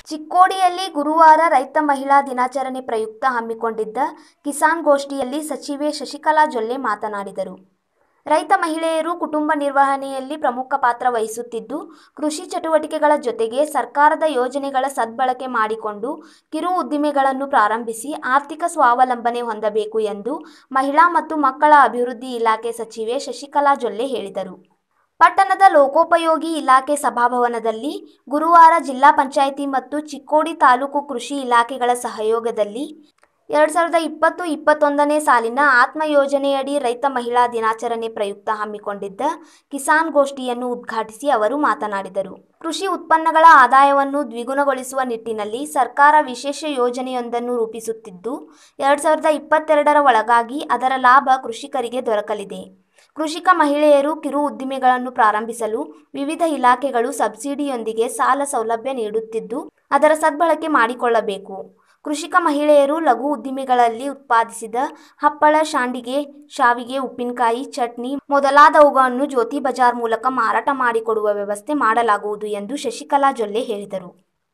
ಚಿಕ್ಕೋಡಿಯಲ್ಲಿ ಗುರುವಾರ ರೈತ ಮಹಿಳಾ ದಿನಾಚರಣೆ ಪ್ರಯುಕ್ತ ಹಮ್ಮಿಕೊಂಡಿದ್ದ ಕಿಸಾನ್ ಗೋಷ್ಠಿಯಲ್ಲಿ ಸಚಿವೆ ಶಶಿಕಲಾ ಜೊಲ್ಲೆ ಮಾತನಾಡಿದರು ರೈತ ಮಹಿಳೆಯರು ಕುಟುಂಬ ನಿರ್ವಹಣೆಯಲ್ಲಿ ಪ್ರಮುಖ ಪಾತ್ರ ವಹಿಸುತ್ತಿದ್ದು ಕೃಷಿ ಚಟುವಟಿಕೆಗಳ ಜೊತೆಗೆ ಸರ್ಕಾರದ ಯೋಜನೆಗಳ ಸದ್ಬಳಕೆ ಮಾಡಿಕೊಂಡು ಕಿರು ಉದ್ದಿಮೆಗಳನ್ನು ಪ್ರಾರಂಭಿಸಿ ಆರ್ಥಿಕ ಸ್ವಾವಲಂಬನೆ ಹೊಂದಬೇಕು ಎಂದು ಮಹಿಳಾ ಮತ್ತು ಮಕ್ಕಳ ಅಭಿವೃದ್ಧಿ ಇಲಾಖೆ ಸಚಿವೆ ಶಶಿಕಲಾ ಜೊಲ್ಲೆ ಹೇಳಿದರು ಪಟ್ಟಣದ ಲೋಕೋಪಯೋಗಿ ಇಲಾಖೆ ಸಭಾಭವನದಲ್ಲಿ ಗುರುವಾರ ಜಿಲ್ಲಾ ಪಂಚಾಯಿತಿ ಮತ್ತು ಚಿಕ್ಕೋಡಿ ತಾಲೂಕು ಕೃಷಿ ಇಲಾಖೆಗಳ ಸಹಯೋಗದಲ್ಲಿ ಎರಡು ಸಾವಿರದ ಇಪ್ಪತ್ತು ಇಪ್ಪತ್ತೊಂದನೇ ಸಾಲಿನ ಆತ್ಮ ಯೋಜನೆಯಡಿ ರೈತ ಮಹಿಳಾ ದಿನಾಚರಣೆ ಪ್ರಯುಕ್ತ ಹಮ್ಮಿಕೊಂಡಿದ್ದ ಕಿಸಾನ್ ಗೋಷ್ಠಿಯನ್ನು ಉದ್ಘಾಟಿಸಿ ಅವರು ಮಾತನಾಡಿದರು ಕೃಷಿ ಉತ್ಪನ್ನಗಳ ಆದಾಯವನ್ನು ದ್ವಿಗುಣಗೊಳಿಸುವ ನಿಟ್ಟಿನಲ್ಲಿ ಸರ್ಕಾರ ವಿಶೇಷ ಯೋಜನೆಯೊಂದನ್ನು ರೂಪಿಸುತ್ತಿದ್ದು ಎರಡು ಸಾವಿರದ ಇಪ್ಪತ್ತೆರಡರ ಒಳಗಾಗಿ ಅದರ ಲಾಭ ಕೃಷಿಕರಿಗೆ ದೊರಕಲಿದೆ ಕೃಷಿಕ ಮಹಿಳೆಯರು ಕಿರು ಉದ್ದಿಮೆಗಳನ್ನು ಪ್ರಾರಂಭಿಸಲು ವಿವಿಧ ಇಲಾಖೆಗಳು ಸಬ್ಸಿಡಿಯೊಂದಿಗೆ ಸಾಲ ಸೌಲಭ್ಯ ನೀಡುತ್ತಿದ್ದು ಅದರ ಸದ್ಬಳಕೆ ಮಾಡಿಕೊಳ್ಳಬೇಕು ಕೃಷಿಕ ಮಹಿಳೆಯರು ಲಘು ಉದ್ದಿಮೆಗಳಲ್ಲಿ ಉತ್ಪಾದಿಸಿದ ಹಪ್ಪಳ ಶಾಂಡಿಗೆ ಶಾವಿಗೆ ಉಪ್ಪಿನಕಾಯಿ ಚಟ್ನಿ ಮೊದಲಾದವುಗಳನ್ನು ಜ್ಯೋತಿ ಬಜಾರ್ ಮೂಲಕ ಮಾರಾಟ ಮಾಡಿಕೊಡುವ ವ್ಯವಸ್ಥೆ ಮಾಡಲಾಗುವುದು ಎಂದು ಶಶಿಕಲಾ ಜೊಲ್ಲೆ ಹೇಳಿದರು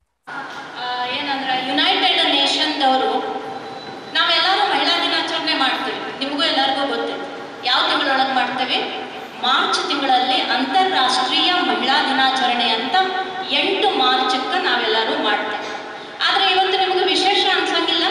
ಆ, ಏನಂದ್ರೆ ಯುನೈಟೆಡ್ ನೇಷನ್ದವರು ನಾವೆಲ್ಲರೂ ಮಹಿಳಾ ದಿನಾಚರಣೆ ಮಾಡ್ತೀವಿ ನಿಮಗೂ ಎಲ್ಲರಿಗೂ ಗೊತ್ತಿದೆ ಯಾವ ತಿಂಗಳೊಳಗೆ ಮಾಡ್ತೇವೆ ಮಾರ್ಚ್ ತಿಂಗಳಲ್ಲಿ ಅಂತಾರಾಷ್ಟ್ರೀಯ ಮಹಿಳಾ ದಿನಾಚರಣೆ ಅಂತ ಎಂಟು ಮಾರ್ಚಕ್ಕೆ ನಾವೆಲ್ಲರೂ ಮಾಡ್ತೇವೆ ಆದರೆ ಇವತ್ತು ನಿಮಗೆ ವಿಶೇಷ ಅನ್ಸಂಗಿಲ್ಲ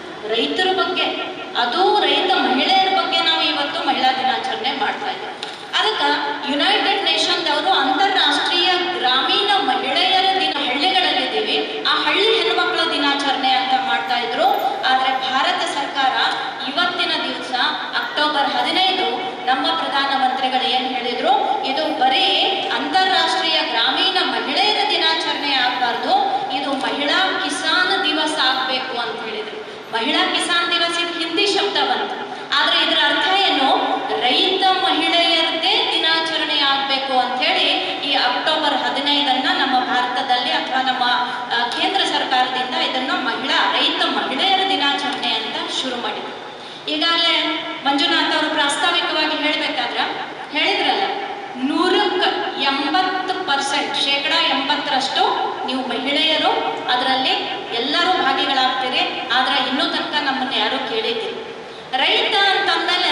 ರೈತರ ಬಗ್ಗೆ ಅದು ರೈತ ಮಹಿಳೆಯರ ಬಗ್ಗೆ ನಾವು ಇವತ್ತು ಮಹಿಳಾ ದಿನಾಚರಣೆ ಮಾಡ್ತಾ ಇದ್ದೇವೆ ಅದಕ್ಕೆ ಯುನೈಟೆಡ್ ನೇಷನ್ದವರು ಅಂತಾರಾಷ್ಟ್ರೀಯ ಗ್ರಾಮೀಣ ಮಹಿಳೆಯರ ದಿನ ಹಳ್ಳಿಗಳಲ್ಲಿದ್ದೀವಿ ಆ ಹಳ್ಳಿ ಹೆಣ್ಮಕ್ಳ ದಿನಾಚರಣೆ ಅಂತ ಮಾಡ್ತಾ ಇದ್ರು ಆದರೆ ಭಾರತ ಸರ್ಕಾರ ಇವತ್ತಿನ ದಿವಸ ಅಕ್ಟೋಬರ್ ಹದಿನೈದು ನಮ್ಮ ಪ್ರಧಾನಮಂತ್ರಿಗಳು ಏನು ಹೇಳಿದ್ರು ಇದು ಬರೀ ಅಂತಾರಾಷ್ಟ್ರೀಯ ಗ್ರಾಮೀಣ ಮಹಿಳೆಯರ ದಿನಾಚರಣೆ ಆಗಬಾರ್ದು ಇದು ಮಹಿಳಾ ಕಿಸಾನ್ ದಿವಸ ಆಗಬೇಕು ಅಂತ ಹೇಳಿದ್ರು ಮಹಿಳಾ ಕಿಸಾನ್ ದಿವಸ ಇದು ಹಿಂದಿ ಶಬ್ದ ಬಂತು ಆದ್ರೆ ಇದರ ಅರ್ಥ ಏನು ರೈತ ಮಹಿಳೆಯರದೇ ದಿನಾಚರಣೆ ಆಗಬೇಕು ಅಂತ ಹೇಳಿ ಈ ಅಕ್ಟೋಬರ್ ಹದಿನೈದನ್ನ ನಮ್ಮ ಭಾರತದಲ್ಲಿ ಅಥವಾ ನಮ್ಮ ಆ, ಕೇಂದ್ರ ಸರ್ಕಾರದಿಂದ ಇದನ್ನ ಮಹಿಳಾ ರೈತ ಮಹಿಳೆಯರ ದಿನಾಚರಣೆ ಅಂತ ಶುರು ಮಾಡಿದ್ರು ಈಗಾಗಲೇ ಮಂಜುನಾಥ್ ಅವರು ಪ್ರಾಸ್ತಾವಿಕವಾಗಿ ಹೇಳ್ಬೇಕಾದ್ರ ಹೇಳಿದ್ರಲ್ಲ ನೂರಕ್ಕೆ ಎಂಬತ್ತು ಪರ್ಸೆಂಟ್ ಶೇಕಡ ಎಂಬತ್ತರಷ್ಟು ನೀವು ಮಹಿಳೆಯರು ಅದರಲ್ಲಿ ಎಲ್ಲರೂ ಭಾಗಿಗಳಾಗ್ತೀರಿ ಆದ್ರೆ ಇನ್ನೂ ತನಕ ನಮ್ಮನ್ನ ಯಾರೂ ಕೇಳಿದ್ದಿಲ್ಲ ರೈತ ಅಂತಂದಮೇಲೆ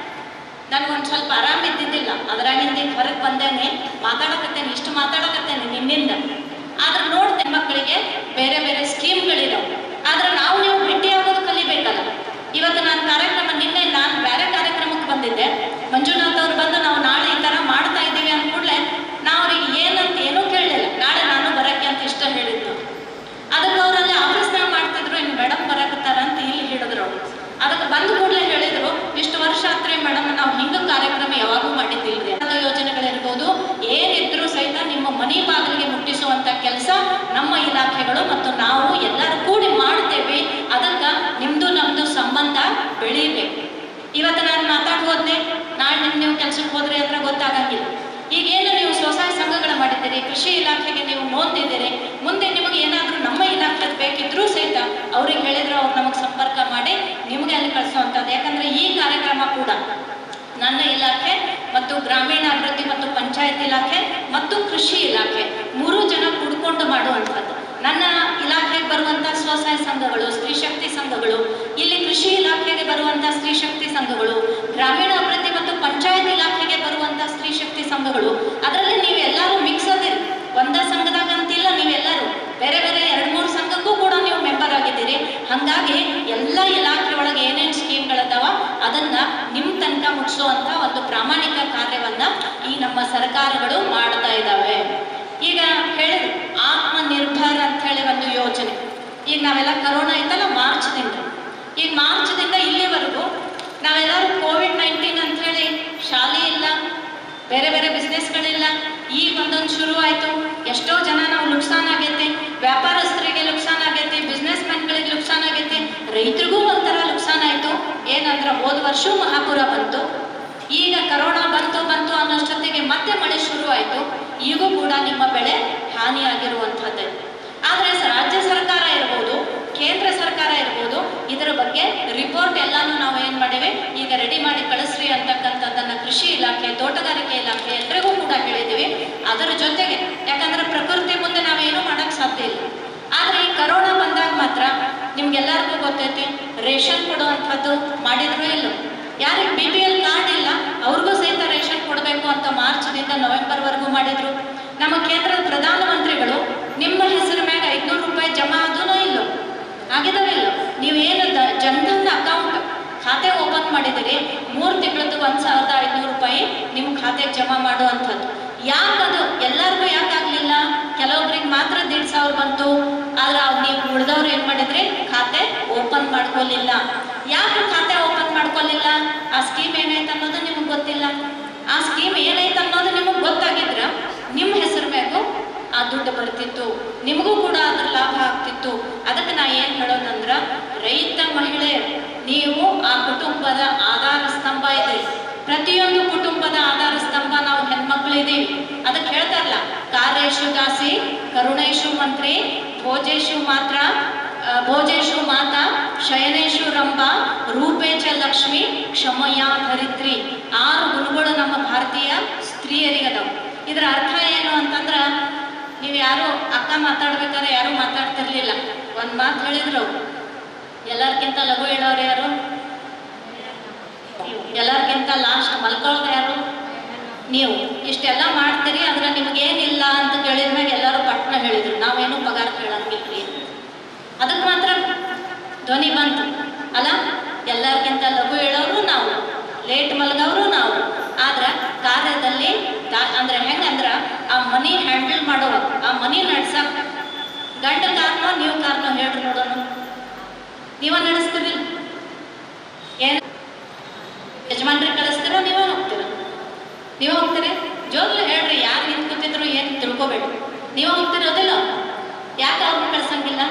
ನನಗೊಂದು ಸ್ವಲ್ಪ ಆರಾಮ ಇದ್ದಿದ್ದಿಲ್ಲ ಅದರಾಗಿಂದ ಹೊರಗೆ ಬಂದೇನೆ ಮಾತಾಡಕತ್ತೇನೆ ಇಷ್ಟು ಮಾತಾಡಕತ್ತೇನೆ ನಿನ್ನಿಂದ ಆದ್ರೆ ನೋಡ್ತೇನೆ ಮಕ್ಕಳಿಗೆ ಬೇರೆ ಬೇರೆ ಸ್ಕೀಮ್ಗಳಿದಾವೆ ಆದ್ರೆ ನಾವು ನೀವು ಭೇಟಿಯಾಗೋದು ಕಲಿಬೇಕಲ್ಲ ಇವತ್ತು ನಾನು ಕಾರ್ಯಕ್ರಮ ನಿನ್ನೆ ನಾನು ಬೇರೆ ಕಾರ್ಯಕ್ರಮಕ್ಕೆ ಬಂದಿದ್ದೆ ಮಂಜುನಾಥ್ ಅವ್ರು ಬಂದು ನಾವು ನಾಳೆ ಈ ಥರ ಮಾಡ್ತಾ ಇದ್ದೀವಿ ಅಂದ ಕೂಡಲೇ ನಾವು ಅವ್ರಿಗೆ ಏನಂತ ಏನೂ ಕೇಳಲಿಲ್ಲ ನಾಳೆ ನಾನು ಬರಕ್ಕೆ ಅಂತ ಇಷ್ಟ ಹೇಳಿದ್ದು ಅದಕ್ಕೆ ಅವರಲ್ಲಿ ಆಫೀಸ್ನಾಗ ಮಾಡ್ತಿದ್ರು ಇನ್ನು ಮೇಡಮ್ ಬರಕತ್ತಾರ ಅಂತ ಇಲ್ಲಿ ಹೇಳಿದ್ರು ಅವ್ರು ಅದಕ್ಕೆ ಬಂದ ಕೂಡಲೇ ಹೇಳಿದ್ರು ಇಷ್ಟು ವರ್ಷ ಆತ್ರಿ ಮೇಡಮ್ ನಾವು ಹಿಂಗ ಕಾರ್ಯಕ್ರಮ ಯಾವಾಗೂ ಮಾಡಿದ್ದಿಲ್ರಿ ಅಂತ ಯೋಜನೆಗಳಿರ್ಬೋದು ಏನಿದ್ರು ಸಹಿತ ನಿಮ್ಮ ಮನೆ ಬಾಗಿಲಿಗೆ ಮುಟ್ಟಿಸುವಂತ ಕೆಲಸ ನಮ್ಮ ಇಲಾಖೆಗಳು ಮತ್ತು ನಾವು ಎಲ್ಲರೂ ಕೂಡಿ ಮಾಡ್ತೇವೆ ಅದಕ್ಕೆ ನಿಮ್ದು ನಮ್ದು ಸಂಬಂಧ ಬೆಳೀಬೇಕು ಇವತ್ತು ನಾನು ಮಾತಾಡ್ ಹೋದ್ನೆ ನಾಳೆ ನಿಮ್ ನೀವು ಕೆಲ್ಸಕ್ಕೆ ಹೋದ್ರಿ ಅಂದ್ರೆ ಗೊತ್ತಾಗಂಗಿಲ್ಲ ಈಗೇನು ನೀವು ಸ್ವಸಹಾಯ ಸಂಘಗಳು ಮಾಡಿದ್ದೀರಿ ಕೃಷಿ ಇಲಾಖೆಗೆ ನೀವು ನೋಂದಿದ್ದೀರಿ ಮುಂದೆ ನಿಮಗೆ ಏನಾದರೂ ನಮ್ಮ ಇಲಾಖೆದು ಬೇಕಿದ್ರೂ ಸಹಿತ ಅವ್ರಿಗೆ ಹೇಳಿದ್ರೆ ಅವ್ರು ನಮಗೆ ಸಂಪರ್ಕ ಮಾಡಿ ನಿಮಗೆ ಅಲ್ಲಿ ಕಳಿಸುವಂಥದ್ದು ಯಾಕಂದ್ರೆ ಈ ಕಾರ್ಯಕ್ರಮ ಕೂಡ ನನ್ನ ಇಲಾಖೆ ಮತ್ತು ಗ್ರಾಮೀಣ ಅಭಿವೃದ್ಧಿ ಮತ್ತು ಪಂಚಾಯತ್ ಇಲಾಖೆ ಮತ್ತು ಕೃಷಿ ಇಲಾಖೆ ಮೂರು ಜನ ಕೂಡ್ಕೊಂಡು ಮಾಡುವಂಥದ್ದು ನನ್ನ ಇಲಾಖೆಗೆ ಬರುವಂಥ ಸ್ವಸಹಾಯ ಸಂಘಗಳು ಸ್ತ್ರೀ ಶಕ್ತಿ ಸಂಘಗಳು ಇಲ್ಲಿ ಕೃಷಿ ಇಲಾಖೆಗೆ ಬರುವಂಥ ಸ್ತ್ರೀ ಶಕ್ತಿ ಸಂಘಗಳು ಗ್ರಾಮೀಣ ಅಭಿವೃದ್ಧಿ ಮತ್ತು ಪಂಚಾಯತ್ ಇಲಾಖೆಗೆ ಬರುವಂಥ ಸ್ತ್ರೀ ಶಕ್ತಿ ಸಂಘಗಳು ಅದರಲ್ಲಿ ನೀವು ಎಲ್ಲರೂ ಮಿಕ್ಸ್ ಅದಿರಿ ಒಂದ ಸಂಘದಾಗ ಅಂತಿಲ್ಲ ನೀವೆಲ್ಲರೂ ಬೇರೆ ಬೇರೆ ಎರಡು ಮೂರು ಸಂಘಕ್ಕೂ ಕೂಡ ನೀವು ಮೆಂಬರ್ ಆಗಿದ್ದೀರಿ ಹಾಗಾಗಿ ಎಲ್ಲ ಇಲಾಖೆ ಒಳಗೆ ಏನೇನು ಸ್ಕೀಮ್ಗಳದಾವ ಅದನ್ನ ನಿಮ್ಮ ತನಕ ಮುಟ್ಟಿಸುವಂತ ಒಂದು ಪ್ರಾಮಾಣಿಕ ಕಾರ್ಯವನ್ನ ಈ ನಮ್ಮ ಸರ್ಕಾರಗಳು ಮಾಡ್ತಾ ಇದ್ದಾವೆ ಈಗ ಹೇಳಿದ್ರು ಆತ್ಮನಿರ್ಭರ್ ಅಂತ ಹೇಳಿ ಒಂದು ಯೋಜನೆ ಈಗ ನಾವೆಲ್ಲ ಕರೋನಾ ಇತ್ತಲ್ಲ ಮಾರ್ಚ್ದಿಂದ ಈಗ ಮಾರ್ಚ್ದಿಂದ ಇಲ್ಲಿವರೆಗೂ ನಾವೆಲ್ಲರೂ ಕೋವಿಡ್ ನೈನ್ಟೀನ್ ಅಂತ ಹೇಳಿ ಶಾಲೆ ಇಲ್ಲ ಬೇರೆ ಬೇರೆ ಬಿಸ್ನೆಸ್ಗಳಿಲ್ಲ ಈಗ ಒಂದೊಂದು ಶುರು ಆಯಿತು ಎಷ್ಟೋ ಜನ ನಾವು ನುಕ್ಸಾನ್ ಆಗೈತೆ ವ್ಯಾಪಾರಸ್ಥರಿಗೆ ನುಕ್ಸಾನ್ ಆಗೈತೆ ಬಿಸ್ನೆಸ್ ಮ್ಯಾನ್ಗಳಿಗೆ ನುಕ್ಸಾನ್ ಆಗೈತೆ ರೈತರಿಗೂ ಒಂಥರ ನುಕ್ಸಾನ್ ಆಯಿತು ಏನಂದ್ರೆ ಹೋದ ವರ್ಷ ಮಹಾಪುರ ಬಂತು ಈಗ ಕರೋನಾ ಬಂತು ಬಂತು ಅನ್ನೋಷ್ಟೊತ್ತಿಗೆ ಮತ್ತೆ ಮಳೆ ಶುರು ಆಯಿತು ಈಗೂ ಕೂಡ ನಿಮ್ಮ ಬೆಳೆ ಹಾನಿಯಾಗಿರುವಂಥದ್ದೇ ಆದರೆ ರಾಜ್ಯ ಸರ್ಕಾರ ಇರ್ಬೋದು ಕೇಂದ್ರ ಸರ್ಕಾರ ಇರ್ಬೋದು ಇದರ ಬಗ್ಗೆ ರಿಪೋರ್ಟ್ ಎಲ್ಲಾನು ನಾವು ಏನ್ ಮಾಡಿವಿ ಈಗ ರೆಡಿ ಮಾಡಿ ಕಳಿಸ್ರಿ ಅಂತಕ್ಕಂಥದ್ದನ್ನ ಕೃಷಿ ಇಲಾಖೆ ತೋಟಗಾರಿಕೆ ಇಲಾಖೆ ಎಲ್ರಿಗೂ ಕೂಡ ಹೇಳಿದ್ದೀವಿ ಅದರ ಜೊತೆಗೆ ಯಾಕಂದ್ರೆ ಪ್ರಕೃತಿ ಮುಂದೆ ನಾವೇನು ಮಾಡಕ್ ಸಾಧ್ಯ ಇಲ್ಲ ಆದ್ರೆ ನಿಮ್ಗೆಲ್ಲರಿಗೂ ಗೊತ್ತೈತಿ ರೇಷನ್ ಕೊಡುವಂಥದ್ದು ಮಾಡಿದ್ರು ಇಲ್ಲ ಯಾರಿಗೆ ಬಿ ಪಿ ಎಲ್ ಕಾರ್ಡ್ ಇಲ್ಲ ಅವ್ರಿಗೂ ಸಹಿತ ರೇಷನ್ ಕೊಡಬೇಕು ಅಂತ ಮಾರ್ಚ್ನಿಂದ ನವೆಂಬರ್ವರೆಗೂ ಮಾಡಿದ್ರು ನಮ್ಮ ಕೇಂದ್ರದ ಪ್ರಧಾನಮಂತ್ರಿಗಳು ನಿಮ್ಮ ಹೆಸರು ಮ್ಯಾಗ ಐದುನೂರು ರೂಪಾಯಿ ಜಮಾ ಆದೂ ಇಲ್ಲ ಆಗಿದಾವಿಲ್ಲ ನೀವೇನು ದ ಜನ್ಧನ್ ಅಕೌಂಟ್ ಖಾತೆ ಓಪನ್ ಮಾಡಿದಿರಿ ಮೂರು ತಿಂಗಳದ್ದು ಒಂದು ಸಾವಿರದ ಐದುನೂರು ರೂಪಾಯಿ ನಿಮ್ಮ ಖಾತೆಗೆ ಜಮಾ ಮಾಡುವಂಥದ್ದು ಯಾಕದು ಎಲ್ಲರಿಗೂ ಯಾಕೆ ಆಗಲಿಲ್ಲ ಕೆಲವೊಬ್ರಿಗೆ ಮಾತ್ರ ದೀಡ್ ಸಾವಿರ ಬಂತು ಆದ್ರೆ ಅವ್ ನೀವು ಉಳಿದವ್ರು ಏನು ಮಾಡಿದ್ರಿ ಖಾತೆ ಓಪನ್ ಮಾಡ್ಕೊಲಿಲ್ಲ ಯಾಕೆ ಖಾತೆ ಓಪನ್ ಮಾಡ್ಕೊಲಿಲ್ಲ ಆ ಸ್ಕೀಮ್ ಏನೈತೆ ಅನ್ನೋದು ನಿಮ್ಗೆ ಗೊತ್ತಿಲ್ಲ ಆ ಸ್ಕೀಮ್ ಏನೈತೆ ಅನ್ನೋದು ನಿಮಗೆ ಗೊತ್ತಾಗಿದ್ರ ನಿಮ್ಮ ಹೆಸರು ಮ್ಯಾಗೂ ಆ ದುಡ್ಡು ಬರ್ತಿತ್ತು ನಿಮಗೂ ಕೂಡ ಅದ್ರ ಲಾಭ ಆಗ್ತಿತ್ತು ಅದಕ್ಕೆ ನಾ ಏನು ಹೇಳೋದಂದ್ರ ರೈತ ಮಹಿಳೆ ನೀವು ಆ ಕುಟುಂಬದ ಆಧಾರ ಸ್ತಂಭ ಇದೆ ಪ್ರತಿಯೊಂದು ಕುಟುಂಬದ ಆಧಾರ ಸ್ತಂಭ ನಾವು ಹೆಣ್ಮಕ್ಳಿದೀವಿ ಅದಕ್ಕೆ ಹೇಳ್ತಾರಲ್ಲ ಕಾರ್ಯೇಶು ದಾಸಿ ಕರುಣೇಶು ಮಂತ್ರಿ ಭೋಜೇಶು ಮಾತ್ರ ಆ, ಭೋಜೇಶು ಮಾತಾ ಶಯನೇಶು ರಂಭ ರೂಪೇಚ ಲಕ್ಷ್ಮಿ ಕ್ಷಮಯ ಧರಿತ್ರಿ ಆರು ಗುಣಗಳು ನಮ್ಮ ಭಾರತೀಯ ಸ್ತ್ರೀಯರಿಗದವು ಇದರ ಅರ್ಥ ಏನು ಅಂತಂದ್ರ ನೀವು ಯಾರು ಅಕ್ಕ ಮಾತಾಡ್ಬೇಕಾದ್ರೆ ಯಾರು ಮಾತಾಡ್ತಿರ್ಲಿಲ್ಲ ಒಂದ್ ಮಾತು ಹೇಳಿದ್ರು ಅವ್ರು. ಎಲ್ಲರ್ಕಿಂತ ಲಘು ಹೇಳೋರು ಯಾರು ಎಲ್ಲರ್ಕಿಂತ ಲಾಸ್ಟ್ ಮಲ್ಕೊಳ್ಳೋದು ಯಾರು ನೀವು ಇಷ್ಟೆಲ್ಲ ಮಾಡ್ತೀರಿ ಆದ್ರೆ ನಿಮ್ಗೇನಿಲ್ಲ ಅಂತ ಕೇಳಿದ್ಮ್ಯಾಗ ಎಲ್ಲರೂ ಪಟ್ನ ಹೇಳಿದ್ರು ನಾವೇನು ಪಗಾರ ಕೇಳಂಗಿಲ್ರಿ ಅದಕ್ಕೆ ಮಾತ್ರ ಧ್ವನಿ ಬಂತು ಅಲ್ಲ ಎಲ್ಲರಿಗಿಂತ ಲಘು ಹೇಳೋರು ನಾವು ಲೇಟ್ ಮಲಗವರು ನಾವು ಆದ್ರೆ ಕಾರ್ಯದಲ್ಲಿ ದಾ- ಅಂದ್ರೆ ಹೆಂಗಂದ್ರ ಆ ಮನಿ ಹ್ಯಾಂಡಲ್ ಮಾಡೋರು ಆ ಮನಿ ನಡ್ಸಕ್ ಗಂಡ ಕಾರಣ ನೀವು ಕಾರಣ ಹೇಳ್ರಿ ನೋಡೋಣ ನೀವ ನಡೆಸ್ತೀರಿ ಏನ್ ಯಜಮಾನ್ರಿಗೆ ಕಳಿಸ್ತೀರೋ ನೀವೇ ಹೋಗ್ತೀರ ನೀವೇ ಹೋಗ್ತೀರಿ ಜೋರ್ಲಿ ಹೇಳ್ರಿ ಯಾರು ನಿಂತ್ಕೊತಿದ್ರು ಏನು ತಿಳ್ಕೊಬೇಡಿ ನೀವೇ ಹೋಗ್ತಿರೋದಿಲ್ಲ ಯಾಕೆ ಅವ್ರನ್ನ ಕಳ್ಸಂಗಿಲ್ಲ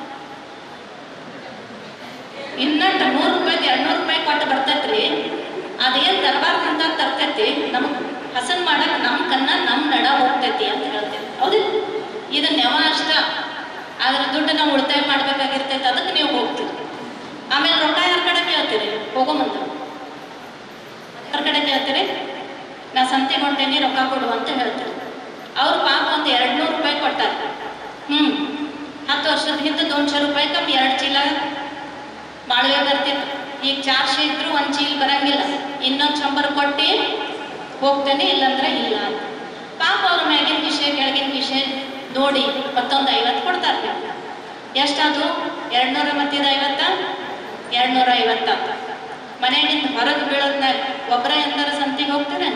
ಇನ್ನಟ್ಟು ನೂರು ರೂಪಾಯಿ ಎರಡು ನೂರು ರೂಪಾಯಿ ಕೊಟ್ಟು ಬರ್ತೈತ್ರಿ ಅದೇನು ತರಬಾರ್ದಂತ ತರ್ತೈತಿ ನಮಗೆ ಹಸನ್ ಮಾಡಕ್ ನಮ್ಮ ಕನ್ನ ನಮ್ಮ ನಡ ಹೋಗ್ತೈತಿ ಅಂತ ಹೇಳ್ತೀವಿ ಹೌದು ಇದು ನೆವ ಅಷ್ಟ ಅದ್ರ ದುಡ್ಡು ನಾವು ಉಳಿತಾಯ ಮಾಡ್ಬೇಕಾಗಿರ್ತೈತೆ ಅದಕ್ಕೆ ನೀವು ಹೋಗ್ತೀರಿ ಆಮೇಲೆ ರೊಕ್ಕ ಯಾರ ಕಡೆ ಕೇಳ್ತೀರಿ ಹೋಗೋ ಮುಂದೆ ಯಾರ ಕಡೆ ಕೇಳ್ತೀರಿ ನಾ ಸಂತೆ ಹೊಂಟೇನಿ ರೊಕ್ಕ ಕೊಡು ಅಂತ ಹೇಳ್ತೀರಿ ಅವ್ರು ಪಾಪ ಒಂದು ಎರಡು ನೂರು ರೂಪಾಯಿ ಕೊಟ್ಟಾರ ಹ್ಞೂ ಹತ್ತು ವರ್ಷದ ಹಿಂದೆ ದೊನ್ಶೆ ರೂಪಾಯಿ ಕಮ್ಮಿ ಎರಡು ಚೀಲ ಮಾಳವೆ ಬರ್ತಿತ್ತು ಈಗ ಚಾರ್ಜ್ ಇದ್ರು ಒಂದು ಚೀಲ ಬರಂಗಿಲ್ಲ ಇನ್ನೊಂದು ಶಂಬರ್ ಕೊಟ್ಟು ಹೋಗ್ತೇನೆ ಇಲ್ಲಂದ್ರೆ ಇಲ್ಲ ಅಂತ ಪಾಪ ಅವ್ರ ಮ್ಯಾಗಿನ ವಿಷಯ ಕೆಳಗಿನ ವಿಷಯ ನೋಡಿ ಮತ್ತೊಂದು ಐವತ್ತು ಕೊಡ್ತಾರೆ ಎಷ್ಟದು ಎರಡು ನೂರ ಮತ್ತಿದ ಐವತ್ತ ಎರಡು ನೂರ ಐವತ್ತ ಮನೆಯಿಂದ ಹೊರಗೆ ಬೀಳೋದ್ನಾಗ ಒಬ್ಬರ ಎಂದರ ಸಂತಿಗೆ ಹೋಗ್ತಾರೆ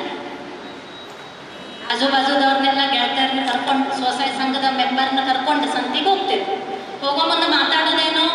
ಆಜು ಬಾಜುದವ್ರನ್ನೆಲ್ಲ ಗೆಳತಿಯರ್ನ ಕರ್ಕೊಂಡು ಸ್ವಸಹಾಯ ಸಂಘದ ಮೆಂಬರ್ನ ಕರ್ಕೊಂಡು ಸಂತಿಗೆ ಹೋಗ್ತೇವೆ ಹೋಗೋ ಮುಂದೆ ಮಾತಾಡೋದೇನು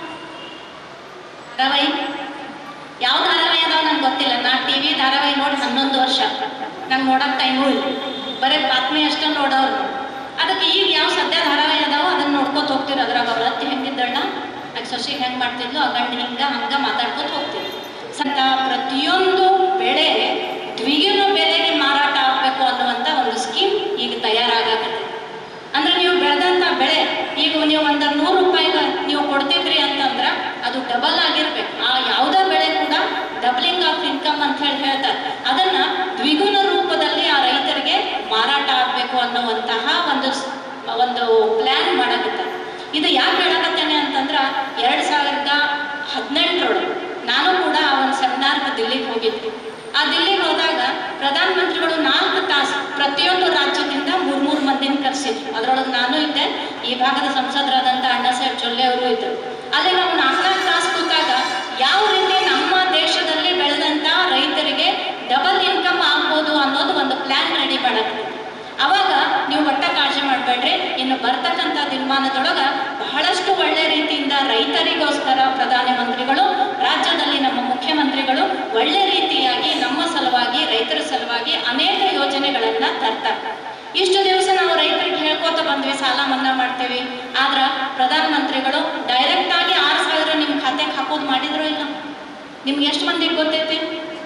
ಧಾರಾವಾಹಿ ಯಾವ ಧಾರಾವಾಹಿ ಅದಾವ ನಂಗೆ ಗೊತ್ತಿಲ್ಲ ನಾ ಟಿ ವಿ ಧಾರಾವಾಹಿ ನೋಡಿ ಹನ್ನೊಂದು ವರ್ಷ ನಂಗೆ ನೋಡೋಕೆ ಟೈಮು ಇಲ್ಲ ಬರೀ ಬಾತ್ಮಿ ಅಷ್ಟೇ ನೋಡೋರು ಅದಕ್ಕೆ ಈಗ ಯಾವ ಸದ್ಯ ಧಾರಾವಾಹಿ ಅದಾವ ಅದನ್ನ ನೋಡ್ಕೊತ ಹೋಗ್ತೀರಿ ಅದ್ರಾಗ ಅವ್ರ ಅತ್ತಿ ಹೆಂಗಿದ್ದಣ್ಣ ಆಗ ಸೊಸೆಗೆ ಹೆಂಗೆ ಮಾಡ್ತಿದ್ಲು ಆ ಗಂಡ ಹಿಂಗ ಹಂಗ ಮಾತಾಡ್ಕೊತ ಹೋಗ್ತೀವಿ ಸಂತ ಪ್ರತಿಯೊಂದು ಬೆಳೆ ದ್ವಿಗುಣ ಬೆಲೆಗೆ ಮಾರಾಟ ಆಗಬೇಕು ಅನ್ನುವಂಥ ಒಂದು ಸ್ಕೀಮ್ ಈಗ ತಯಾರಾಗತ್ತೆ ಅಂದ್ರೆ ನೀವು ಬೆಳೆದಂಥ ಬೆಳೆ ಈಗ ನೀವು ಒಂದು ನೂರು ರೂಪಾಯಿಗೆ ನೀವು ಕೊಡ್ತಿದ್ರಿ ಅಂತಂದ್ರೆ ಅದು ಡಬಲ್ ಆಗಿರ್ಬೇಕು ಆ ಯಾವುದೇ ಬೆಳೆ ಕೂಡ ಡಬಲಿಂಗ್ ಆಫ್ ಇನ್ಕಮ್ ಅಂತ ಹೇಳಿ ಹೇಳ್ತಾರೆ ಅದನ್ನ ದ್ವಿಗುಣ ರೂಪದಲ್ಲಿ ಆ ರೈತರಿಗೆ ಮಾರಾಟ ಆಗಬೇಕು ಅನ್ನುವಂತಹ ಒಂದು ಸ್- ಒಂದು ಪ್ಲಾನ್ ಮಾಡಕತ್ತಾರೆ ಇದು ಯಾಕೆ ಹೇಳಕತ್ತೇನೆ ಅಂತಂದ್ರೆ ಎರಡು ಸಾವಿರದ ಹದಿನೆಂಟರೊಳಗೆ ನಾನು ಕೂಡ ಆ ಒಂದು ಸೆಮಿನಾರ್ಗೆ ದಿಲ್ಲಿಗೆ ಹೋಗಿದ್ದೆ ಆ ದಿಲ್ಲಿಗೆ ಹೋದಾಗ ಪ್ರಧಾನಮಂತ್ರಿಗಳು ನಾಲ್ಕು ತಾಸು ಪ್ರತಿಯೊಂದು ರಾಜ್ಯದಿಂದ ಮೂರ್ ಮೂರು ಮಂದಿನ ಕರೆಸಿದ್ರು ಅದರೊಳಗೆ ನಾನು ಇದ್ದೆ ಈ ಭಾಗದ ಸಂಸದರಾದಂಥ ಅಣ್ಣಾ ಸಾಹೇಬ್ ಜೊಲ್ಲೆ ಅವರು ಇದ್ದರು ಅಲ್ಲಿ ನಾವು ನಾಲ್ಕು ನಾಲ್ಕು ತಾಸು ಕೂತಾಗ ಯಾವ ರೀತಿ ನಮ್ಮ ದೇಶದಲ್ಲಿ ಬೆಳೆದಂಥ ರೈತರಿಗೆ ಡಬಲ್ ಇನ್ಕಮ್ ಆಗ್ಬೋದು ಅನ್ನೋದು ಒಂದು ಪ್ಲಾನ್ ರೆಡಿ ಮಾಡಕ್ಕೆ ಅವಾಗ ನೀವು ಒಟ್ಟ ಕಾಳಜಿ ಮಾಡಬೇಡ್ರಿ ಇನ್ನು ಬರ್ತಕ್ಕಂಥ ದಿನಮಾನದೊಳಗ ಬಹಳಷ್ಟು ಒಳ್ಳೆ ರೀತಿಯಿಂದ ರೈತರಿಗೋಸ್ಕರ ಪ್ರಧಾನಿ ಮಂತ್ರಿಗಳು ರಾಜ್ಯದಲ್ಲಿ ನಮ್ಮ ಮುಖ್ಯಮಂತ್ರಿಗಳು ಒಳ್ಳೆ ರೀತಿಯಾಗಿ ನಮ್ಮ ಸಲುವಾಗಿ ರೈತರ ಸಲುವಾಗಿ ಅನೇಕ ಯೋಜನೆಗಳನ್ನ ತರ್ತಾರೆ ಇಷ್ಟು ದಿವಸ ನಾವು ರೈತರಿಗೆ ಹೇಳ್ಕೊತ ಬಂದ್ವಿ ಸಾಲ ಮನ್ನಾ ಮಾಡ್ತೀವಿ ಆದ್ರ ಪ್ರಧಾನಮಂತ್ರಿಗಳು ಡೈರೆಕ್ಟ್ ಆಗಿ ಆರು ಸಾವಿರ ನಿಮ್ಮ ಖಾತೆಗೆ ಹಾಕೋದು ಮಾಡಿದ್ರು ಇಲ್ಲ ನಿಮ್ಗೆ ಎಷ್ಟು ಮಂದಿಗೆ ಗೊತ್ತೈತಿ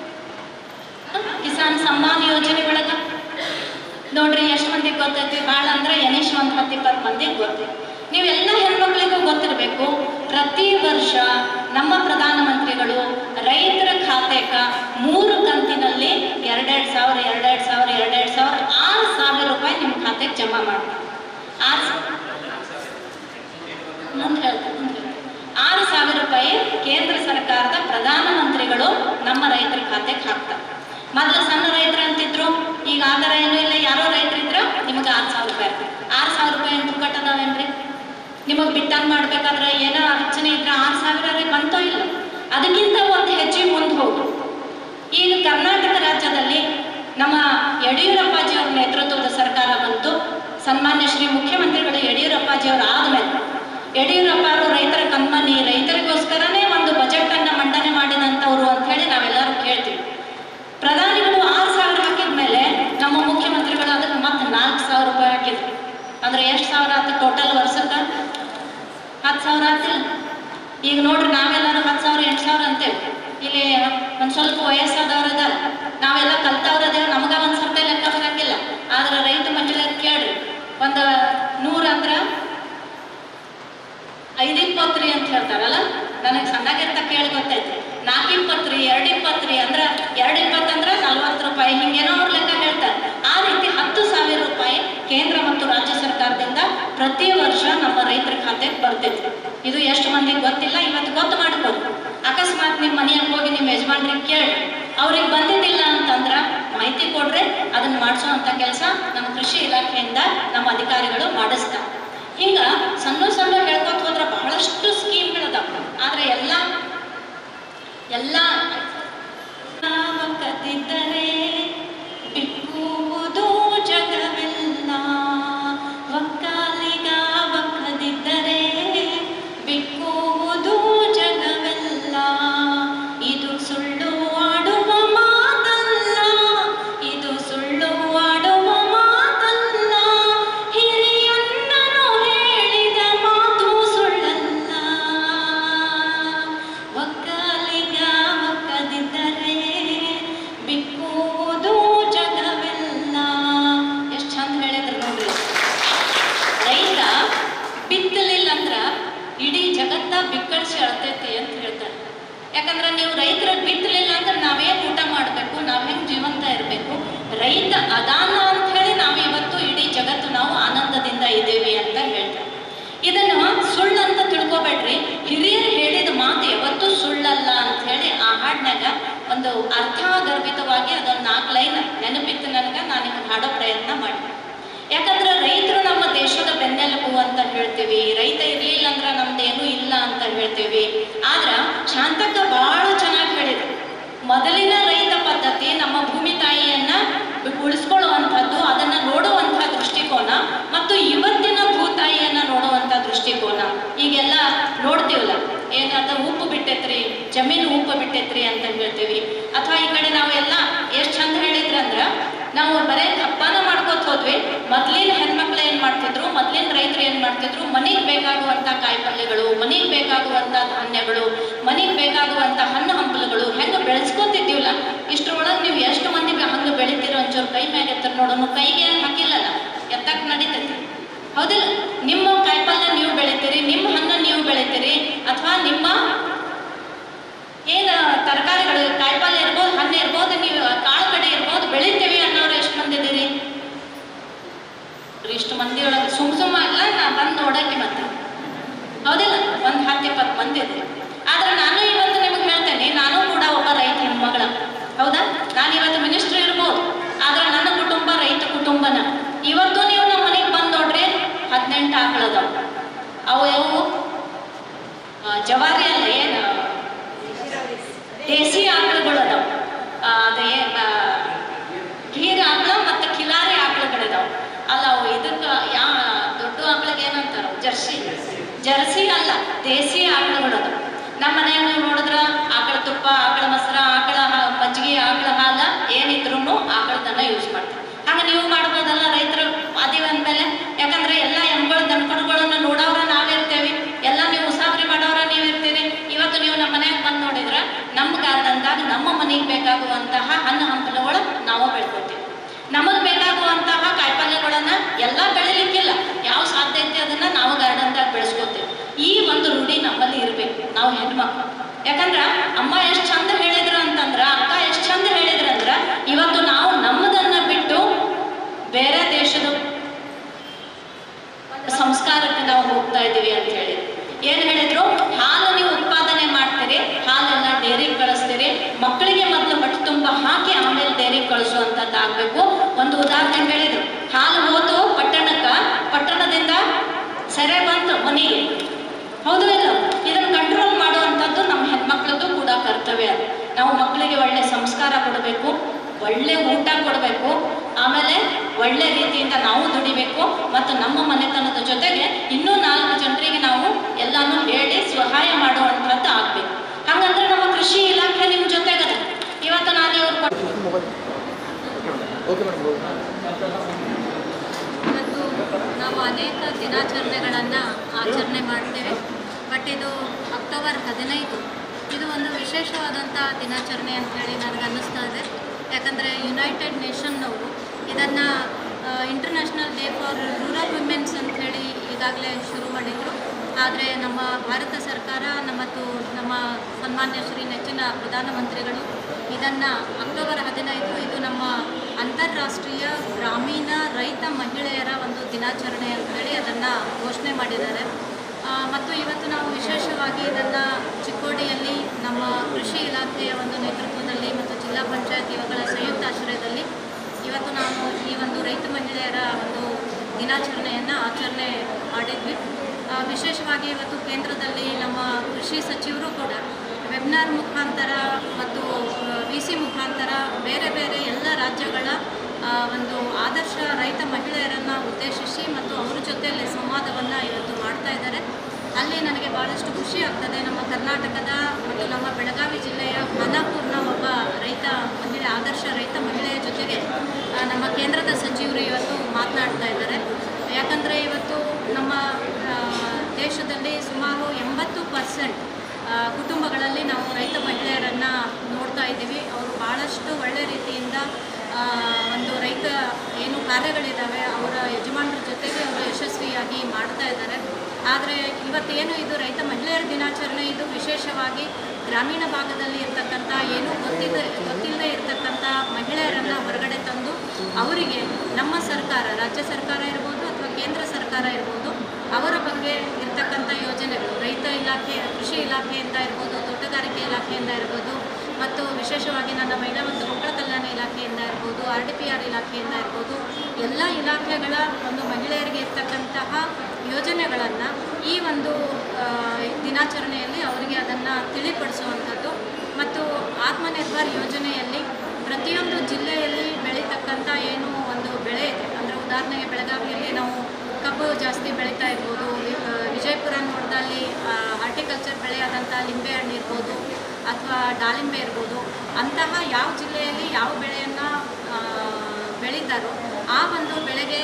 ಹ? ಕಿಸಾನ್ ಸಮ್ಮಾನ್ ಯೋಜನೆ ಒಳಗ ನೋಡ್ರಿ ಎಷ್ಟು ಮಂದಿಗೆ ಗೊತ್ತೈತಿ ಭಾಳ ಅಂದ್ರೆ ಎನಿಶ್ ಒಂದು ಹತ್ತು ಇಪ್ಪತ್ತು ಮಂದಿಗೆ ಗೊತ್ತೈತಿ ನೀವೆಲ್ಲ ಹೆಣ್ಮಕ್ಳಿಗೂ ಗೊತ್ತಿರಬೇಕು ಪ್ರತಿ ವರ್ಷ ನಮ್ಮ ಪ್ರಧಾನಮಂತ್ರಿಗಳು ರೈತರ ಖಾತೆಗ ಮೂರು ಕಂತಿನಲ್ಲಿ ಎರಡೆರಡು ಸಾವಿರ ಎರಡೆರಡು ಸಾವಿರ ಎರಡೆರಡು ಸಾವಿರ ಆರು ಸಾವಿರ ರೂಪಾಯಿ ನಿಮ್ಮ ಖಾತೆಗೆ ಜಮಾ ಮಾಡ್ತಾರೆ ಆರು ಮುಂದೆ ಹೇಳ್ತೀನಿ ಮುಂದೆ ಹೇಳ್ತೀನಿ. ಆರು ರೂಪಾಯಿ ಕೇಂದ್ರ ಸರ್ಕಾರದ ಪ್ರಧಾನಮಂತ್ರಿಗಳು ನಮ್ಮ ರೈತರ ಖಾತೆಗೆ ಹಾಕ್ತಾರೆ ಮೊದಲು ಸಣ್ಣ ರೈತರು ಅಂತಿದ್ರು ಈಗ ಆ ಥರ ಏನೂ ಇಲ್ಲ ಯಾರೋ ರೈತರಿದ್ರ ನಿಮಗೆ ಆರು ಸಾವಿರ ರೂಪಾಯಿ ಆರು ಸಾವಿರ ರೂಪಾಯಿ ಅಂತ ಕಟ್ಟದಾವೇನ್ರಿ ನಿಮಗೆ ಬಿತ್ತನೆ ಮಾಡ್ಬೇಕಾದ್ರೆ ಏನೋ ಅಡಚಣೆ ಇದ್ರೆ ಆರು ಸಾವಿರ ಬಂತೋ ಇಲ್ಲ ಅದಕ್ಕಿಂತ ಒಂದು ಹೆಜ್ಜೆ ಮುಂದೆ ಹೋಗು ಈಗ ಕರ್ನಾಟಕ ರಾಜ್ಯದಲ್ಲಿ ನಮ್ಮ ಯಡಿಯೂರಪ್ಪಾಜಿಯವರ ನೇತೃತ್ವದ ಸರ್ಕಾರ ಬಂತು ಸನ್ಮಾನ್ಯ ಶ್ರೀ ಮುಖ್ಯಮಂತ್ರಿಗಳು ಯಡಿಯೂರಪ್ಪಾಜಿಯವರು ಆದಮೇಲೆ ಯಡಿಯೂರಪ್ಪ ಅವರು ರೈತರ ಕಣ್ಮನಿ ರೈತರಿಗೋಸ್ಕರನೇ ಒಂದು ಬಜೆಟ್ ಅನ್ನ ಮಂಡನೆ ಮಾಡಿದಂಥವ್ರು ಅಂತ ಹೇಳಿ ನಾವೆಲ್ಲರೂ ಕೇಳ್ತೀವಿ ಪ್ರಧಾನಿಗಳು ಆರು ಸಾವಿರ ಹಾಕಿದ ಮೇಲೆ ನಮ್ಮ ಮುಖ್ಯಮಂತ್ರಿಗಳು ಅದಕ್ಕೆ ಮತ್ತೆ ನಾಲ್ಕು ಸಾವಿರ ರೂಪಾಯಿ ಹಾಕಿದ್ರು ಅಂದ್ರೆ ಎಷ್ಟು ಸಾವಿರ ಆಯ್ತು ಟೋಟಲ್ ವರ್ಷಕ್ಕೆ ಹತ್ತು ಸಾವಿರ ಆತಿಲ್ಲ ಈಗ ನೋಡ್ರಿ ನಾವೆಲ್ಲರೂ ಹತ್ತು ಸಾವಿರ ಎಂಟು ಸಾವಿರ ಅಂತೇವೆ ಇಲ್ಲಿ ಒಂದು ಸ್ವಲ್ಪ ವಯಸ್ಸಾದವ್ರು ಇದಾರೆ ನಾವೆಲ್ಲ ಕಲ್ತವ್ರು ಅದೇವ್ ನಮ್ಗ ಒಂದು ಸರ್ತಿ ಲೆಕ್ಕ ಬರಂಗಿಲ್ಲ ಆದ್ರೆ ರೈತ ಮಹಿಳೆ ಕೇಳ್ರಿ ಒಂದು ನೂರ ಅಂದ್ರ ಐದು ಇಪ್ಪತ್ತ್ರಿ ಅಂತ ಹೇಳ್ತಾರಲ್ಲ ನನಗೆ ಸಣ್ಣಗಿರ್ತ ಕೇಳಿ ಗೊತ್ತೈತಿ ನಾಲ್ಕು ಇಪ್ಪತ್ತ್ರಿ ಎರಡು ಇಪ್ಪತ್ತ್ರಿ ಅಂದ್ರೆ ಎರಡು ಇಪ್ಪತ್ತಂದ್ರೆ ನಲ್ವತ್ತು ರೂಪಾಯಿ ಹಿಂಗೇನೋ ಅವ್ರು ಲೆಕ್ಕ ಹೇಳ್ತಾರೆ ಆ ರೀತಿ ಹತ್ತು ಸಾವಿರ ರೂಪಾಯಿ ಕೇಂದ್ರ ಮತ್ತು ರಾಜ್ಯ ಸರ್ಕಾರದಿಂದ ಪ್ರತಿ ವರ್ಷ ನಮ್ಮ ರೈತರ ಖಾತೆಗೆ ಬರ್ತೈತಿ ಇದು ಎಷ್ಟು ಮಂದಿಗೆ ಗೊತ್ತಿಲ್ಲ ಇವತ್ತು ಗೊತ್ತು ಮಾಡ್ಬೋದು ಅಕಸ್ಮಾತ್ ನಿಮ್ಮ ಮನೆಯಾಗ ಹೋಗಿ ನಿಮ್ಮ ಯಜಮಾನ್ರಿಗೆ ಕೇಳಿ ಅವ್ರಿಗೆ ಬಂದಿದ್ದಿಲ್ಲ ಅಂತಂದ್ರ ಮಾಹಿತಿ ಕೊಡ್ರೆ ಅದನ್ನ ಮಾಡಿಸುವಂತ ಕೆಲಸ ನಮ್ಮ ಕೃಷಿ ಇಲಾಖೆಯಿಂದ ನಮ್ಮ ಅಧಿಕಾರಿಗಳು ಮಾಡಿಸ್ತಾರೆ ಹಿಂಗ ಸಣ್ಣ ಸಣ್ಣ ಹೇಳ್ಕೊತ ಹೋದ್ರೆ ಬಹಳಷ್ಟು ಸ್ಕೀಮ್ಗಳದಾವ ಆದ್ರೆ ಎಲ್ಲ ಎಲ್ಲ ಕದ್ದಿದ್ದರೆ ಬಿಕ್ಕುವುದು ಜಗವೆಲ್ಲ ಒಕ್ಕಾಲಿಗ ಒಕ್ಕದಿದ್ದರೆ ಬಿಕ್ಕುವುದು ಜಗವೆಲ್ಲ ಇದು ಸುಳ್ಳು ಆಡುವ ಮಾತಲ್ಲ ಇದು ಸುಳ್ಳು ಆಡುವ ಮಾತಲ್ಲ ಹಿರಿಯಣ್ಣನು ಹೇಳಿದ ಮಾತು ಸುಳ್ಳಲ್ಲ ಒಕ್ಕಲಿಗ ಒಕ್ಕದಿದ್ದರೆ ಬಿಕ್ಕುವುದು ಜಗವೆಲ್ಲ ಎಷ್ಟು ಚಂದ ಹೇಳಿದ್ರು ನೋಡ್ರಿ ರೈತ ಬಿತ್ತಲಿಲ್ಲ ಅಂದ್ರ ಇಡೀ ಜಗತ್ತ ಬಿಕ್ಕಳಿಸಿ ಅಳ್ತೈತಿ ಅಂತ ಹೇಳ್ತಾರೆ ಯಾಕಂದ್ರೆ ನೀವು ರೈತರ ಬಿತ್ತಲಿಲ್ಲ ಅಂದ್ರೆ ನಾವೇನ್ ಊಟ ಮಾಡಬೇಕು ನಾವ್ ಹೆಂಗ್ ಜೀವಂತ ಇರಬೇಕು ರೈತ ಅದಾನ ಅಂತ ಹೇಳಿ ನಾವು ಇವತ್ತು ಇಡೀ ಜಗತ್ತು ನಾವು ಆನಂದದಿಂದ ಇದ್ದೇವೆ ಅಂತ ಹೇಳ್ತಾರೆ ಇದನ್ನ ಸುಳ್ಳು ಅಂತ ತಿಳ್ಕೊಬೇಡ್ರಿ ಹಿರಿಯರು ಹೇಳಿದ ಮಾತು ಯಾವತ್ತೂ ಸುಳ್ಳಲ್ಲ ಅಂತ ಹೇಳಿ ಆ ಹಾಡ್ನಾಗ ಒಂದು ಅರ್ಥಗರ್ಭಿತವಾಗಿ ಅದೊಂದು ನಾಲ್ಕು ಲೈನ್ ನೆನಪಿತ್ತು ನನಗೆ ನಾನು ನಿಮ್ಗೆ ಹಾಡೋ ಪ್ರಯತ್ನ ಮಾಡಿ ಯಾಕಂದ್ರೆ ರೈತರು ನಮ್ಮ ದೇಶದ ಬೆನ್ನೆಲುಬು ಅಂತ ಹೇಳ್ತೀವಿ ರೈತ ಇರ್ಲಿಲ್ಲ ಅಂದ್ರೆ ನಮ್ದೇನು ಇಲ್ಲ ಅಂತ ಹೇಳ್ತೀವಿ ಆದ್ರ ಶಾಂತಕ್ಕ ಬಹಳ ಚೆನ್ನಾಗಿ ಹೇಳಿದ್ರು ಮೊದಲಿನ ರೈತ ಪದ್ಧತಿ ನಮ್ಮ ಭೂಮಿ ತಾಯಿಯನ್ನ ಉಳಿಸ್ಕೊಳ್ಳುವಂಥದ್ದು ಅದನ್ನ ನೋಡುವಂಥ ದೃಷ್ಟಿಕೋನ ಮತ್ತು ಇವತ್ತಿನ ಭೂತಾಯಿಯನ್ನ ನೋಡುವಂಥ ದೃಷ್ಟಿಕೋನ ಈಗೆಲ್ಲ ನೋಡ್ತೀವಲ್ಲ ಏನಾದ ಉಪ್ಪು ಬಿಟ್ಟೈತ್ರಿ ಜಮೀನು ಉಪ್ಪು ಬಿಟ್ಟೈತ್ರಿ ಅಂತ ಹೇಳ್ತೀವಿ ಅಥವಾ ಈ ಕಡೆ ನಾವು ಎಲ್ಲ ಎಷ್ಟು ಚಂದ ಹೇಳಿದ್ರಂದ್ರ ನಾವು ಬರೇ ಹಬ್ಬನ ಮಾಡ್ಕೋತ ಹೋದ್ವಿ ಮೊದ್ಲಿನ ಹೆಣ್ಮಕ್ಳು ಏನ್ ಮಾಡ್ತಿದ್ರು ಮೊದ್ಲಿನ ರೈತರು ಏನ್ ಮಾಡ್ತಿದ್ರು ಮನೆಗೆ ಬೇಕಾಗುವಂತ ಕಾಯಿಪಲ್ಯಗಳು ಮನೆಗೆ ಬೇಕಾಗುವಂತ ಧಾನ್ಯಗಳು ಮನೆಗೆ ಬೇಕಾಗುವಂತ ಹಣ್ಣು ಹಂಪಲುಗಳು ಹೆಂಗ ಬೆಳೆಸ್ಕೊತಿದ್ದೀವಲ್ಲ ಇಷ್ಟ್ರೊಳಗೆ ನೀವು ಎಷ್ಟು ಮಂದಿ ಹಂಗ ಬೆಳಿತೀರೋ ಒಂಚೂರು ಕೈ ಮ್ಯಾಗ ಎತ್ತರ ನೋಡೋಣ ಕೈಗೆ ಏನು ಹಾಕಿಲ್ಲಲ್ಲ ಎತ್ತಕ್ ನಡೀತೈತಿ ಹೌದಿಲ್ಲ ನಿಮ್ಮ ಕಾಯಿಪಲ್ಯ ನೀವು ಬೆಳಿತೀರಿ ನಿಮ್ಮ ಹಣ್ಣು ನೀವು ಬೆಳಿತೀರಿ ಅಥವಾ ನಿಮ್ಮ ಏನು ತರಕಾರಿಗಳು ಕಾಯಿಪಲ್ಯ ಇರ್ಬೋದು ಹಣ್ಣು ಇರ್ಬೋದು ನೀವು ಕಾಳು ಕಡೆ ಇರ್ಬೋದು ಬೆಳಿತೀವಿ ಅನ್ನೋರು ಎಷ್ಟು ಮಂದಿ ಇದೀರಿ ಇಷ್ಟು ಮಂದಿ ಒಳಗೆ ಸುಮ್ ಸುಮ್ಮ ಅಲ್ಲ ನಾ ಬಂದು ನೋಡಕ್ಕೆ ಮತ್ತೆ ಹೌದಿಲ್ಲ ಒಂದು ಹತ್ತು ಇಪ್ಪತ್ತು ಮಂದಿ ಇದೆ ಆದ್ರೆ ನಾನು ಇವತ್ತು ನಿಮಗೆ ಹೇಳ್ತೇನೆ ನಾನು ಕೂಡ ಒಬ್ಬ ರೈತ ಹೆಣ್ಮಗಳ ಹೌದಾ ನಾನು ಇವತ್ತು ಮಿನಿಸ್ಟರ್ ಇರ್ಬೋದು ಆದ್ರೆ ನನ್ನ ಕುಟುಂಬ ರೈತ ಕುಟುಂಬನ ಇವತ್ತು ನೀವು ನಮ್ಮ ಮನೆಗೆ ಬಂದು ನೋಡ್ರಿ ಹದಿನೆಂಟು ಆಕಳದವು ಅವು ಯಾವ ಜವಾರಿ ಅಲ್ಲ ಏನು ದೇಸಿ ಆಕಳುಗಳು ಅದಾವ ಅದೇ ಗೀರ್ ಆಕಳ ಮತ್ತು ಕಿಲಾರಿ ಆಕಳುಗಳಿದಾವ ಅಲ್ಲ ಅವು ಇದಕ್ಕೆ ಯಾ ದೊಡ್ಡ ಆಕಳಿಗೆ ಏನಂತಾರ ಜರ್ಸಿ ಜರ್ಸಿ ಅಲ್ಲ ದೇಸಿ ಆಕಳುಗಳು ಅದಾವ ನಮ್ಮ ಮನ್ಯಾಗ ನೀವು ನೋಡಿದ್ರ ಆಕಳ ತುಪ್ಪ ಆಕಳ ಮೊಸರ ಆಕಳ ಹಾ- ಮಜ್ಜಿಗೆ ಆಕಳ ಹಾಲ ಏನಿದ್ರು ಆಕಳದನ್ನ ಯೂಸ್ ಮಾಡ್ತಾರೆ ಹಂಗ ನೀವು ಮಾಡ್ಬೋದಲ್ಲ ರೈತರು ಅದೀವಿ ಅಂದ್ಮೇಲೆ ಯಾಕಂದ್ರೆ ಎಲ್ಲ ಎಮ್ಗಳು ದನಕರುಗಳನ್ನ ನೋಡೋರ ನಾವಿರ್ತೇವೆ ಎಲ್ಲ ನೀವು ಉಸಾಬರಿ ಮಾಡೋರ ನೀವು ಇರ್ತೀರಿ ಇವತ್ತು ನೀವು ನಮ್ಮ ಮನ್ಯಾಗ ಬಂದು ನೋಡಿದ್ರ ನಮ್ಮ ಗಾರ್ಡನ್ದಾಗ ನಮ್ಮ ಮನೆಗೆ ಬೇಕಾಗುವಂತಹ ಹಣ್ಣು ಹಂಪಲುಗಳು ನಾವು ಬೆಳ್ಕೊತೀವಿ ನಮಗೆ ಬೇಕಾಗುವಂತಹ ಕಾಯಿಪಲ್ಯಗಳನ್ನ ಎಲ್ಲ ಬೆಳಿಲಿಕ್ಕಿಲ್ಲ ಯಾವ ಸಾಧ್ಯ ಐತಿ ಅದನ್ನ ನಾವು ಗಾರ್ಡನ್ದಾಗ ಬೆಳೆಸ್ಕೊತೀವಿ ಈ ಒಂದು ರೂಢಿ ನಮ್ಮಲ್ಲಿ ಇರಬೇಕು ನಾವು ಹೆಣ್ಮಕ್ಳು ಯಾಕಂದ್ರ ಅಮ್ಮ ಎಷ್ಟು ಚಂದ ಹೇಳಿದ್ರು ಅಂತಂದ್ರ ಅಕ್ಕ ಎಷ್ಟು ಚಂದ ಹೇಳಿದ್ರು ಅಂದ್ರ ಇವತ್ತು ನಾವು ನಮ್ಮದನ್ನ ಬಿಟ್ಟು ಬೇರೆ ದೇಶದ ಸಂಸ್ಕಾರಕ್ಕೆ ನಾವು ಹೋಗ್ತಾ ಇದ್ದೀವಿ ಅಂತ ಹೇಳಿ ಏನ್ ಹೇಳಿದ್ರು ಹಾಲು ನೀವು ಉತ್ಪಾದನೆ ಸೆರೆ ಬಂತು ಮನೆಗೆ ಹೌದು ಇಲ್ಲ ಇದನ್ನು ಕಂಟ್ರೋಲ್ ಮಾಡುವಂಥದ್ದು ನಮ್ಮ ಹೆಣ್ಮಕ್ಳದ್ದು ಕೂಡ ಕರ್ತವ್ಯ ನಾವು ಮಕ್ಕಳಿಗೆ ಒಳ್ಳೆ ಸಂಸ್ಕಾರ ಕೊಡಬೇಕು ಒಳ್ಳೆ ಊಟ ಕೊಡಬೇಕು ಆಮೇಲೆ ಒಳ್ಳೆ ರೀತಿಯಿಂದ ನಾವು ದುಡಿಬೇಕು ಮತ್ತು ನಮ್ಮ ಮನೆತನದ ಜೊತೆಗೆ ಇನ್ನೂ ನಾಲ್ಕು ಜನರಿಗೆ ನಾವು ಎಲ್ಲಾನು ಹೇಳಿ ಸಹಾಯ ಮಾಡುವಂಥದ್ದು ಆಗಬೇಕು ಹಾಗಂದ್ರೆ ನಮ್ಮ ಕೃಷಿ ಇಲಾಖೆ ನಿಮ್ಮ ಜೊತೆಗದೆ ಇವತ್ತು ನಾನು ಇವ್ರು ಕೊಟ್ಟು ಇವತ್ತು ನಾವು ಅನೇಕ ದಿನಾಚರಣೆಗಳನ್ನು ಆಚರಣೆ ಮಾಡ್ತೇವೆ ಬಟ್ ಇದು ಅಕ್ಟೋಬರ್ ಹದಿನೈದು ಇದು ಒಂದು ವಿಶೇಷವಾದಂಥ ದಿನಾಚರಣೆ ಅಂಥೇಳಿ ನನಗೆ ಅನ್ನಿಸ್ತಾ ಇದೆ ಯಾಕಂದರೆ ಯುನೈಟೆಡ್ ನೇಷನ್ನವರು ಇದನ್ನು international day for rural womens ಅಂಥೇಳಿ ಈಗಾಗಲೇ ಶುರು ಮಾಡಿದರು ಆದರೆ ನಮ್ಮ ಭಾರತ ಸರ್ಕಾರ ನ- ಮತ್ತು ನಮ್ಮ ಸನ್ಮಾನ್ಯ ಶ್ರೀ ನೆಚ್ಚಿನ ಪ್ರಧಾನಮಂತ್ರಿಗಳು ಇದನ್ನು ಅಕ್ಟೋಬರ್ ಹದಿನೈದು ಇದು ನಮ್ಮ ಅಂತಾರಾಷ್ಟ್ರೀಯ ಗ್ರಾಮೀಣ ರೈತ ಮಹಿಳೆಯರ ಒಂದು ದಿನಾಚರಣೆ ಅಂತೇಳಿ ಅದನ್ನು ಘೋಷಣೆ ಮಾಡಿದ್ದಾರೆ ಆ, ಮತ್ತು ಇವತ್ತು ನಾವು ವಿಶೇಷವಾಗಿ ಇದನ್ನು ಚಿಕ್ಕೋಡಿಯಲ್ಲಿ ನಮ್ಮ ಕೃಷಿ ಇಲಾಖೆಯ ಒಂದು ನೇತೃತ್ವದಲ್ಲಿ ಮತ್ತು ಜಿಲ್ಲಾ ಪಂಚಾಯತ್ ಇವುಗಳ ಸಂಯುಕ್ತ ಆಶ್ರಯದಲ್ಲಿ ಇವತ್ತು ನಾನು ಈ ಒಂದು ರೈತ ಮಹಿಳೆಯರ ಒಂದು ದಿನಾಚರಣೆಯನ್ನು ಆಚರಣೆ ಮಾಡಿದ್ವಿ ಆ, ವಿಶೇಷವಾಗಿ ಇವತ್ತು ಕೇಂದ್ರದಲ್ಲಿ ನಮ್ಮ ಕೃಷಿ ಸಚಿವರು ಕೂಡ ವೆಬ್ನಾರ್ ಮುಖಾಂತರ ಮತ್ತು ವಿ ಸಿ ಮುಖಾಂತರ ಬೇರೆ ಬೇರೆ ಎಲ್ಲ ರಾಜ್ಯಗಳ ಆ, ಒಂದು ಆದರ್ಶ ರೈತ ಮಹಿಳೆಯರನ್ನು ಉದ್ದೇಶಿಸಿ ಮತ್ತು ಅವ್ರ ಜೊತೆಯಲ್ಲಿ ಸಂವಾದವನ್ನು ಇವತ್ತು ಮಾಡ್ತಾ ಇದ್ದಾರೆ ಅಲ್ಲಿ ನನಗೆ ಭಾಳಷ್ಟು ಖುಷಿ ಆಗ್ತದೆ ನಮ್ಮ ಕರ್ನಾಟಕದ ಮತ್ತು ನಮ್ಮ ಬೆಳಗಾವಿ ಜಿಲ್ಲೆಯ ಖಾನಾಪುರ್ನ ಒಬ್ಬ ರೈತ ಮಹಿಳೆ ಆದರ್ಶ ರೈತ ಮಹಿಳೆಯ ಜೊತೆಗೆ ಆ, ನಮ್ಮ ಕೇಂದ್ರದ ಸಚಿವರು ಇವತ್ತು ಮಾತನಾಡ್ತಾ ಇದ್ದಾರೆ ಯಾಕಂದರೆ ಇವತ್ತು ನಮ್ಮ ಆ, ದೇಶದಲ್ಲಿ ಸುಮಾರು ಎಂಬತ್ತು ಪರ್ಸೆಂಟ್ ಕುಟುಂಬಗಳಲ್ಲಿ ನಾವು ರೈತ ಮಹಿಳೆಯರನ್ನು ನೋಡ್ತಾ ಇದ್ದೀವಿ ಅವರು ಭಾಳಷ್ಟು ಒಳ್ಳೆ ರೀತಿಯಿಂದ ಆ, ಒಂದು ರೈತ ಏನು ಕಾರ್ಯಗಳಿದ್ದಾವೆ ಅವರ ಯಜಮಾನರ ಜೊತೆಗೆ ಅವರು ಯಶಸ್ವಿಯಾಗಿ ಮಾಡ್ತಾ ಇದ್ದಾರೆ ಆದರೆ ಇವತ್ತೇನು ಇದು ರೈತ ಮಹಿಳೆಯರ ದಿನಾಚರಣೆ ಇದು ವಿಶೇಷವಾಗಿ ಗ್ರಾಮೀಣ ಭಾಗದಲ್ಲಿ ಇರ್ತಕ್ಕಂಥ ಏನು ಗೊತ್ತಿದ್ದ ಗೊತ್ತಿಲ್ಲದೆ ಇರ್ತಕ್ಕಂಥ ಮಹಿಳೆಯರನ್ನು ಹೊರಗಡೆ ತಂದು ಅವರಿಗೆ ನಮ್ಮ ಸರ್ಕಾರ ರಾಜ್ಯ ಸರ್ಕಾರ ಇರ್ಬೋದು ಅಥವಾ ಕೇಂದ್ರ ಸರ್ಕಾರ ಇರ್ಬೋದು ಅವರ ಬಗ್ಗೆ ಇರ್ತಕ್ಕಂಥ ಯೋಜನೆಗಳು ರೈತ ಇಲಾಖೆ ಕೃಷಿ ಇಲಾಖೆಯಿಂದ ಇರ್ಬೋದು ತೋಟಗಾರಿಕೆ ಇಲಾಖೆಯಿಂದ ಇರ್ಬೋದು ಮತ್ತು ವಿಶೇಷವಾಗಿ ನನ್ನ ಮಹಿಳಾ ಮತ್ತು ಮಕ್ಕಳ ಕಲ್ಯಾಣ ಇಲಾಖೆಯಿಂದ ಇರ್ಬೋದು ಆರ್ ಡಿ ಪಿ ಆರ್ ಇಲಾಖೆಯಿಂದ ಇರ್ಬೋದು ಎಲ್ಲ ಇಲಾಖೆಗಳ ಒಂದು ಮಹಿಳೆಯರಿಗೆ ಇರ್ತಕ್ಕಂತಹ ಯೋಜನೆಗಳನ್ನು ಈ ಒಂದು ಆ, ದಿನಾಚರಣೆಯಲ್ಲಿ ಅವರಿಗೆ ಅದನ್ನು ತಿಳಿಪಡಿಸುವಂಥದ್ದು ಮತ್ತು ಆತ್ಮನಿರ್ಭರ್ ಯೋಜನೆಯಲ್ಲಿ ಪ್ರತಿಯೊಂದು ಜಿಲ್ಲೆಯಲ್ಲಿ ಬೆಳೀತಕ್ಕಂಥ ಏನು ಒಂದು ಬೆಳೆ ಇದೆ ಅಂದರೆ ಉದಾಹರಣೆಗೆ ಬೆಳಗಾವಿಯಲ್ಲಿ ನಾವು ಕಬ್ಬು ಜಾಸ್ತಿ ಬೆಳೀತಾ ಇರ್ಬೋದು ವಿ- ಆ, ವಿಜಯಪುರ ನೋಡಿದಲ್ಲಿ ಹಾರ್ಟಿಕಲ್ಚರ್ ಬೆಳೆಯಾದಂಥ ಲಿಂಬೆಹಣ್ಣು ಇರ್ಬೋದು ಅಥವಾ ದಾಳಿಂಬೆ ಇರ್ಬೋದು ಅಂತಹ ಯಾವ ಜಿಲ್ಲೆಯಲ್ಲಿ ಯಾವ ಬೆಳೆಯನ್ನು ಬೆಳೀತಾರೋ ಆ ಒಂದು ಬೆಳೆಗೆ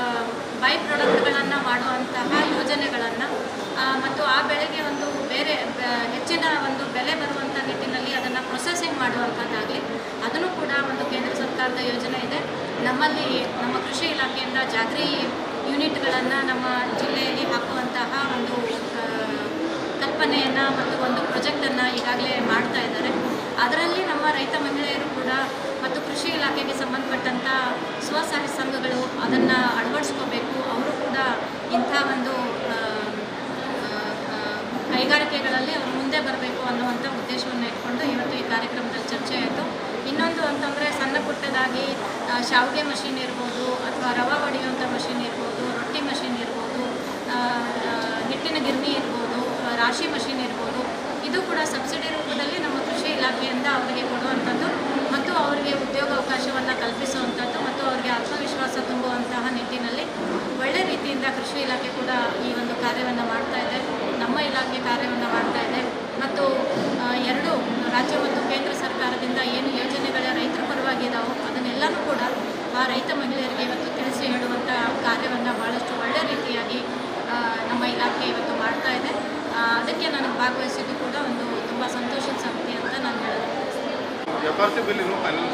ಬೈ ಪ್ರಾಡಕ್ಟ್ಗಳನ್ನು ಮಾಡುವಂತಹ ಯೋಜನೆಗಳನ್ನು ಮತ್ತು ಆ ಬೆಳೆಗೆ ಒಂದು ಬೇರೆ ಬ- ಹೆಚ್ಚಿನ ಒಂದು ಬೆಲೆ ಬರುವಂಥ ನಿಟ್ಟಿನಲ್ಲಿ ಅದನ್ನು ಪ್ರೊಸೆಸಿಂಗ್ ಮಾಡುವಂಥದ್ದಾಗಲಿ ಅದನ್ನು ಕೂಡ ಒಂದು ಕೇಂದ್ರ ಸರ್ಕಾರದ ಯೋಜನೆ ಇದೆ ನಮ್ಮಲ್ಲಿ ನಮ್ಮ ಕೃಷಿ ಇಲಾಖೆಯಿಂದ ಜಾಗರಿ ಯೂನಿಟ್ಗಳನ್ನು ನಮ್ಮ ಜಿಲ್ಲೆಯಲ್ಲಿ ಹಾಕುವಂತಹ ಒಂದು ಆ, ಕಲ್ಪನೆಯನ್ನು ಮತ್ತು ಒಂದು ಪ್ರಾಜೆಕ್ಟನ್ನು ಈಗಾಗಲೇ ಮಾಡ್ತಾ ಇದ್ದಾರೆ ಅದರಲ್ಲಿ ನಮ್ಮ ರೈತ ಮಹಿಳೆಯರು ಕೂಡ ಮತ್ತು ಕೃಷಿ ಇಲಾಖೆಗೆ ಸಂಬಂಧಪಟ್ಟಂಥ ಸ್ವಸಹಾಯ ಸಂಘಗಳು ಅದನ್ನು ಅಳವಡಿಸ್ಕೋಬೇಕು ಅವರು ಕೂಡ ಇಂಥ ಒಂದು ಆ, ಆ, ಆ, ಕೈಗಾರಿಕೆಗಳಲ್ಲಿ ಅವರು ಮುಂದೆ ಬರಬೇಕು ಅನ್ನುವಂಥ ಉದ್ದೇಶವನ್ನು ಇಟ್ಕೊಂಡು ಇವತ್ತು ಈ ಕಾರ್ಯಕ್ರಮದಲ್ಲಿ ಚರ್ಚೆ ಆಯಿತು ಇನ್ನೊಂದು ಅಂತಂದರೆ ಸಣ್ಣ ಪುಟ್ಟದಾಗಿ ಆ, ಶಾವಿಗೆ ಮಷೀನ್ ಇರ್ಬೋದು ಅಥವಾ ರವೆ ಹೊಡೆಯುವಂಥ ಮಷೀನ್ ಇರ್ಬೋದು ರೊಟ್ಟಿ ಮಷೀನ್ ಇರ್ಬೋದು ಆ, ಆ, ಹಿಟ್ಟಿನ ಗಿರಣಿ ಇರ್ಬೋದು ಆ, ರಾಶಿ ಮಷೀನ್ ಇರ್ಬೋದು ಇದು ಕೂಡ ಸಬ್ಸಿಡಿ ರೂಪದಲ್ಲಿ ನಮ್ಮ ಕೃಷಿ ಇಲಾಖೆಯಿಂದ ಅವರಿಗೆ ಕೊಡುವಂಥದ್ದು ಮತ್ತು ಅವರಿಗೆ ಉದ್ಯೋಗಾವಕಾಶವನ್ನು ಕಲ್ಪಿಸುವಂಥದ್ದು ಮತ್ತು ಅವರಿಗೆ ಆತ್ಮವಿಶ್ವಾಸ ತುಂಬುವಂತಹ ನಿಟ್ಟಿನಲ್ಲಿ ಒಳ್ಳೆ ರೀತಿಯಿಂದ ಕೃಷಿ ಇಲಾಖೆ ಕೂಡ ಈ ಒಂದು ಕಾರ್ಯವನ್ನು ಮಾಡ್ತಾ ಇದೆ ನಮ್ಮ ಇಲಾಖೆ ಕಾರ್ಯವನ್ನು ಮಾಡ್ತಾ ಇದೆ ಮತ್ತು ಆ, ಎರಡು ರಾಜ್ಯ ಮತ್ತು ಕೇಂದ್ರ ಸರ್ಕಾರದಿಂದ ಏನು ಯೋಜನೆಗಳ ರೈತರ ಪರವಾಗಿ ಇದಾವೋ ಅದನ್ನೆಲ್ಲನೂ ಕೂಡ ಆ ರೈತ ಮಹಿಳೆಯರಿಗೆ ಇವತ್ತು ತಿಳಿಸಿ ಹೇಳುವಂಥ ಕಾರ್ಯವನ್ನು ಭಾಳಷ್ಟು ಒಳ್ಳೆ ರೀತಿಯಾಗಿ ಆ, ನಮ್ಮ ಇಲಾಖೆ ಇವತ್ತು ಮಾಡ್ತಾ ಇದೆ ಆ, ಅದಕ್ಕೆ ನನಗೆ ಭಾಗವಹಿಸಿದ್ದು ಕೂಡ ಒಂದು ತುಂಬ ಸಂತೋಷದ ಸಂಗತಿ ಅಂತ ನಾನು ಹೇಳೋದು ಎಫ್ ಆರ್ ಸಿ ಬಿಲ್ ಇನ್ನೂ ಫೈನಲ್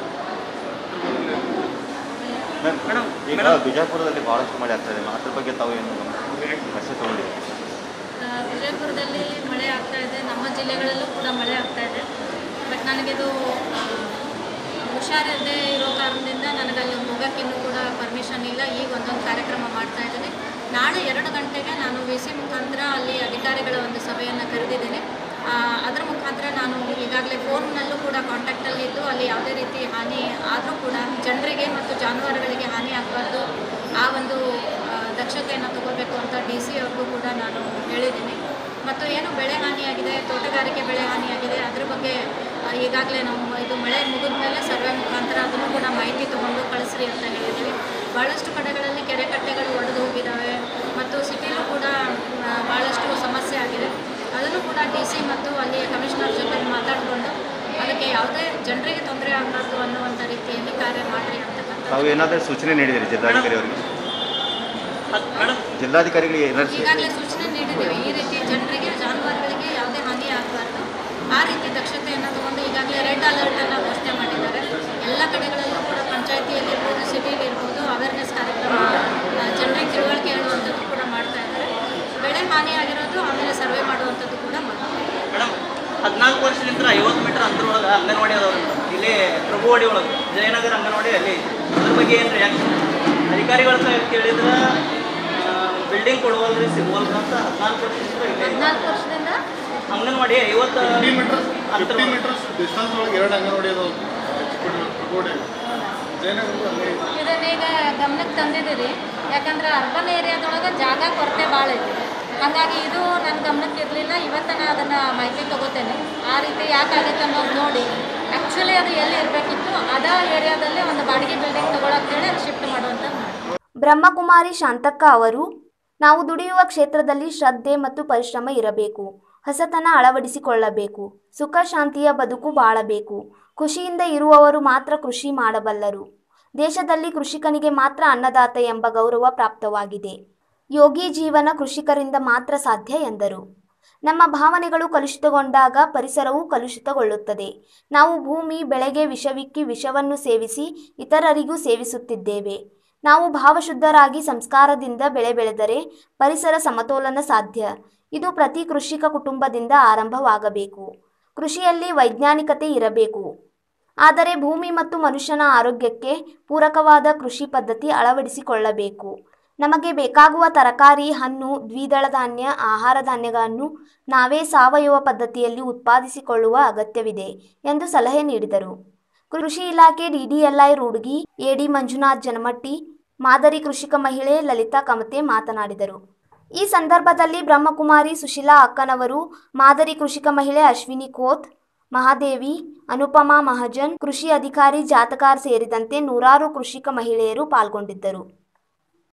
ಮೇಡಮ್ ಈಗ ಬಿಜಾಪುರದಲ್ಲಿ ಭಾಳಷ್ಟು ಮಳೆ ಆಗ್ತಾ ಇದೆ ಅದ್ರ ಬಗ್ಗೆ ತಾವು ಏನು ಮೆಸೇಜ್ ತಗೊಂಡಿದ್ದೀವಿ ಆ, ವಿಜಯಪುರದಲ್ಲಿ ಮಳೆ ಆಗ್ತಾ ಇದೆ ನಮ್ಮ ಜಿಲ್ಲೆಗಳಲ್ಲೂ ಕೂಡ ಮಳೆ ಆಗ್ತಾ ಇದೆ ಬಟ್ ನನಗಿದು ಆ, ಹುಷಾರಿಲ್ಲದೆ ಇರೋ ಕಾರಣದಿಂದ ನನಗಲ್ಲಿ ಹೋಗೋಕ್ಕಿನ್ನೂ ಕೂಡ ಪರ್ಮಿಷನ್ ಇಲ್ಲ ಈಗ ಒಂದೊಂದು ಕಾರ್ಯಕ್ರಮ ಮಾಡ್ತಾ ಇದ್ದೀನಿ ನಾಳೆ ಎರಡು ಗಂಟೆಗೆ ನಾನು ವಿ ಸಿ ಮುಖಾಂತರ ಅಲ್ಲಿ ಅಧಿಕಾರಿಗಳ ಒಂದು ಸಭೆಯನ್ನು ಕರೆದಿದ್ದೀನಿ ಆ, ಅದರ ಮುಖಾಂತರ ನಾನು ಈಗಾಗಲೇ ಫೋನ್ನಲ್ಲೂ ಕೂಡ ಕಾಂಟ್ಯಾಕ್ಟಲ್ಲಿ ಇದ್ದು ಅಲ್ಲಿ ಯಾವುದೇ ರೀತಿ ಹಾನಿ ಆದರೂ ಕೂಡ ಜನರಿಗೆ ಮತ್ತು ಜಾನುವಾರುಗಳಿಗೆ ಹಾನಿ ಆಗಬಾರ್ದು ಆ ಒಂದು ಆ, ದಕ್ಷತೆಯನ್ನು ತಗೋಬೇಕು ಅಂತ ಡಿ ಸಿ ಅವರು ಮತ್ತು ಏನು ಬೆಳೆ ಹಾನಿಯಾಗಿದೆ ತೋಟಗಾರಿಕೆ ಬೆಳೆ ಹಾನಿಯಾಗಿದೆ ಅದ್ರ ಬಗ್ಗೆ ಆ, ಈಗಾಗಲೇ ನಾವು ಇದು ಮಳೆ ಮುಗಿದ ಮೇಲೆ ಸರ್ವೆ ಮುಖಾಂತರ ಅದನ್ನು ಕೂಡ ಮಾಹಿತಿ ತೊಗೊಂಡು ಕಳಿಸ್ರಿ ಅಂತ ಹೇಳಿದ್ವಿ ಭಾಳಷ್ಟು ಕಡೆಗಳಲ್ಲಿ ಕೆರೆ ಕಟ್ಟೆಗಳು ಒಡೆದು ಹೋಗಿದ್ದಾವೆ ಮತ್ತು ಸಿಟಿಲೂ ಕೂಡ ಆ, ಭಾಳಷ್ಟು ಸಮಸ್ಯೆ ಆಗಿದೆ ಅದನ್ನು ಕೂಡ ಡಿ ಸಿ ಮತ್ತು ಅಲ್ಲಿ ಕಮಿಷನರ್ ಜೊತೆ ಮಾತಾಡಿಕೊಂಡು ಅದಕ್ಕೆ ಯಾವುದೇ ಜನರಿಗೆ ತೊಂದರೆ ಆಗಬಾರ್ದು ಅನ್ನುವಂಥ ರೀತಿಯಲ್ಲಿ ಕಾರ್ಯ ಮಾಡಿರಿ ಅಂತಕ್ಕಂಥ ತಾವು ಏನಾದರೂ ಸೂಚನೆ ನೀಡಿದಿರಿ ಜಿಲ್ಲಾಧಿಕಾರಿ ಅವರಿಗೆ ಜಿಲ್ಲಾಧಿಕಾರಿಗಳಿಗೆ ಏನಾದ್ರು ಸೂಚನೆ ಈಗಾಗಲೇ ಸೂಚನೆ ನೀಡಿದ್ದೇವೆ ಈ ರೀತಿ ಜನರಿಗೆ ಜಾನುವಾರುಗಳಿಗೆ ಯಾವುದೇ ಹಾನಿ ಆಗಬಾರ್ದು ಆ ರೀತಿ ದಕ್ಷತೆಯನ್ನು ತಗೊಂಡು ಈಗಾಗಲೇ ರೆಡ್ ಅಲರ್ಟನ್ನು ಘೋಷಣೆ ಮಾಡಿದ್ದಾರೆ ಎಲ್ಲ ಕಡೆಗಳಲ್ಲೂ ಕೂಡ ಪಂಚಾಯತಿಯಲ್ಲಿ ಇರ್ಬೋದು ಸಿಟಿಲಿ ಇರ್ಬೋದು ಅವೇರ್ನೆಸ್ ಕಾರ್ಯಕ್ರಮ ಆ, ಜನರಿಗೆ ತಿಳುವಳಿಕೆ ಹೇಳುವಂಥದ್ದು ಕೂಡ ಮಾಡ್ತಾ ಇದ್ದಾರೆ ಬೆಳೆ ಹಾನಿ ಆಗಿರೋದು ಆಮೇಲೆ ಸರ್ವೆ ಮಾಡುವಂಥದ್ದು ಕೂಡ ಮಾಡ್ತಾರೆ ಮೇಡಮ್ ಹದಿನಾಲ್ಕು ವರ್ಷದಿಂದ ಐವತ್ತು ಮೀಟರ್ ಅಂತರೊಳಗೆ ಅಂಗನವಾಡಿ ಅದಾವ್ರಿ ಇಲ್ಲಿ ಪ್ರಭುವಾಡಿ ಒಳಗೆ ಜಯನಗರ ಅಂಗನವಾಡಿ ಅಲ್ಲಿ ಅದ್ರ ಬಗ್ಗೆ ಏನು ರಿಯಾಕ್ಷನ್ ಅಧಿಕಾರಿಗಳ ಕೈ ಕೇಳಿದ್ರೆ ಬಿಲ್ಡಿಂಗ್ ಕೊಡುವಲ್ರಿ ಸಿಗುವಲ್ರಿ ಅಂತ ಹದಿನಾಲ್ಕು ವರ್ಷದಿಂದ ಇಲ್ಲಿ ಹದಿನಾಲ್ಕು ವರ್ಷದಿಂದ ಅಂಗನವಾಡಿ ಐವತ್ತು ಫಿಫ್ಟಿ ಮೀಟರ್ಸ್ ಅಂತರ ಫಿಫ್ಟಿ ಮೀಟರ್ಸ್ ಡಿಸ್ಟೆನ್ಸ್ ಒಳಗೆ ಎರಡು ಅಂಗನವಾಡಿ ಅದಾವೆ ಗೋಡೆ ಜಯನಗರ ಅಲ್ಲಿ ಇದನ್ನೀಗ ಗಮನಕ್ಕೆ ತಂದಿದ್ದೀರಿ ಯಾಕಂದ್ರೆ ಅರ್ಬನ್ ಏರಿಯಾದೊಳಗೆ ಜಾಗ ಕೊರತೆ ಭಾಳ ಐತಿ ಹಾಗಾಗಿ ಇದು ನನ್ನ ಗಮನಕ್ಕೆ ಇರಲಿಲ್ಲ ಇವತ್ತು ನಾನು ಅದನ್ನು ಮಾಹಿತಿ ತಗೋತೇನೆ ಆ ರೀತಿ ಯಾಕಾಗುತ್ತೆ ಅನ್ನೋದು ನೋಡಿ ಆ್ಯಕ್ಚುಲಿ ಅದು ಎಲ್ಲಿ ಇರಬೇಕಿತ್ತು ಅದೇ ಏರಿಯಾದಲ್ಲಿ ಒಂದು ಬಾಡಿಗೆ ಬಿಲ್ಡಿಂಗ್ ತಗೊಳಕ್ಕೆ ಅದು ಶಿಫ್ಟ್ ಮಾಡುವಂಥದ್ದು ಮಾಡಿ ಬ್ರಹ್ಮಕುಮಾರಿ ಶಾಂತಕ್ಕ ಅವರು ನಾವು ದುಡಿಯುವ ಕ್ಷೇತ್ರದಲ್ಲಿ ಶ್ರದ್ಧೆ ಮತ್ತು ಪರಿಶ್ರಮ ಇರಬೇಕು ಹೊಸತನ ಅಳವಡಿಸಿಕೊಳ್ಳಬೇಕು ಸುಖ ಶಾಂತಿಯ ಬದುಕು ಬಾಳಬೇಕು ಖುಷಿಯಿಂದ ಇರುವವರು ಮಾತ್ರ ಕೃಷಿ ಮಾಡಬಲ್ಲರು ದೇಶದಲ್ಲಿ ಕೃಷಿಕನಿಗೆ ಮಾತ್ರ ಅನ್ನದಾತ ಎಂಬ ಗೌರವ ಪ್ರಾಪ್ತವಾಗಿದೆ ಯೋಗಿ ಜೀವನ ಕೃಷಿಕರಿಂದ ಮಾತ್ರ ಸಾಧ್ಯ ಎಂದರು ನಮ್ಮ ಭಾವನೆಗಳು ಕಲುಷಿತಗೊಂಡಾಗ ಪರಿಸರವೂ ಕಲುಷಿತಗೊಳ್ಳುತ್ತದೆ ನಾವು ಭೂಮಿ ಬೆಳೆಗೆ ವಿಷವಿಕ್ಕಿ ವಿಷವನ್ನು ಸೇವಿಸಿ ಇತರರಿಗೂ ಸೇವಿಸುತ್ತಿದ್ದೇವೆ ನಾವು ಭಾವಶುದ್ಧರಾಗಿ ಸಂಸ್ಕಾರದಿಂದ ಬೆಳೆ ಬೆಳೆದರೆ ಪರಿಸರ ಸಮತೋಲನ ಸಾಧ್ಯ ಇದು ಪ್ರತಿ ಕೃಷಿಕ ಕುಟುಂಬದಿಂದ ಆರಂಭವಾಗಬೇಕು ಕೃಷಿಯಲ್ಲಿ ವೈಜ್ಞಾನಿಕತೆ ಇರಬೇಕು ಆದರೆ ಭೂಮಿ ಮತ್ತು ಮನುಷ್ಯನ ಆರೋಗ್ಯಕ್ಕೆ ಪೂರಕವಾದ ಕೃಷಿ ಪದ್ಧತಿ ಅಳವಡಿಸಿಕೊಳ್ಳಬೇಕು ನಮಗೆ ಬೇಕಾಗುವ ತರಕಾರಿ ಹಣ್ಣು ದ್ವಿದಳ ಧಾನ್ಯ ಆಹಾರ ಧಾನ್ಯಗಳನ್ನು ನಾವೇ ಸಾವಯವ ಪದ್ಧತಿಯಲ್ಲಿ ಉತ್ಪಾದಿಸಿಕೊಳ್ಳುವ ಅಗತ್ಯವಿದೆ ಎಂದು ಸಲಹೆ ನೀಡಿದರು ಕೃಷಿ ಇಲಾಖೆ ಡಿಡಿಎಲ್ಐ ರೂಡ್ಗಿ ಎಡಿ ಮಂಜುನಾಥ್ ಜನಮಟ್ಟಿ ಮಾದರಿ ಕೃಷಿಕ ಮಹಿಳೆ ಲಲಿತಾ ಕಮತೆ ಮಾತನಾಡಿದರು ಈ ಸಂದರ್ಭದಲ್ಲಿ ಬ್ರಹ್ಮಕುಮಾರಿ ಸುಶೀಲಾ ಅಕ್ಕನವರು ಮಾದರಿ ಕೃಷಿಕ ಮಹಿಳೆ ಅಶ್ವಿನಿ ಖೋತ್ ಮಹಾದೇವಿ ಅನುಪಮಾ ಮಹಾಜನ್ ಕೃಷಿ ಅಧಿಕಾರಿ ಜಾತಕಾರ್ ಸೇರಿದಂತೆ ನೂರಾರು ಕೃಷಿಕ ಮಹಿಳೆಯರು ಪಾಲ್ಗೊಂಡಿದ್ದರು